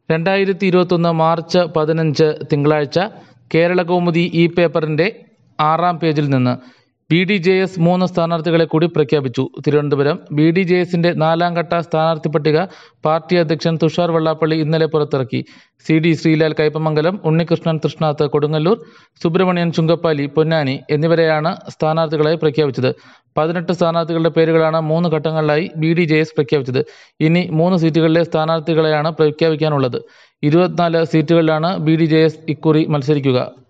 രണ്ടായിരത്തി ഇരുപത്തൊന്ന് മാർച്ച് പതിനഞ്ച് തിങ്കളാഴ്ച കേരളകൗമുദി ഇ പേപ്പറിന്റെ ആറാം പേജിൽ നിന്ന് ബി ഡി ജെ എസ് മൂന്ന് സ്ഥാനാർത്ഥികളെ കൂടി പ്രഖ്യാപിച്ചു തിരുവനന്തപുരം ബി ഡി ജെ എസിന്റെ നാലാം ഘട്ട സ്ഥാനാർത്ഥി പട്ടിക പാർട്ടി അധ്യക്ഷൻ തുഷാർ വെള്ളാപ്പള്ളി ഇന്നലെ പുറത്തിറക്കി സി ഡി ശ്രീലാൽ കയ്പമംഗലം ഉണ്ണികൃഷ്ണൻ തൃഷ്ണാത്ത് കൊടുങ്ങല്ലൂർ സുബ്രഹ്മണ്യൻ ചുങ്കപ്പാലി പൊന്നാനി എന്നിവരെയാണ് സ്ഥാനാർത്ഥികളായി പ്രഖ്യാപിച്ചത് പതിനെട്ട് സ്ഥാനാർത്ഥികളുടെ പേരുകളാണ് മൂന്ന് ഘട്ടങ്ങളിലായി ബി ഡി ജെ എസ് പ്രഖ്യാപിച്ചത് ഇനി മൂന്ന് സീറ്റുകളിലെ സ്ഥാനാർത്ഥികളെയാണ് പ്രഖ്യാപിക്കാനുള്ളത് ഇരുപത്തിനാല് സീറ്റുകളിലാണ് ബി ഡി ജെ എസ് ഇക്കുറി മത്സരിക്കുക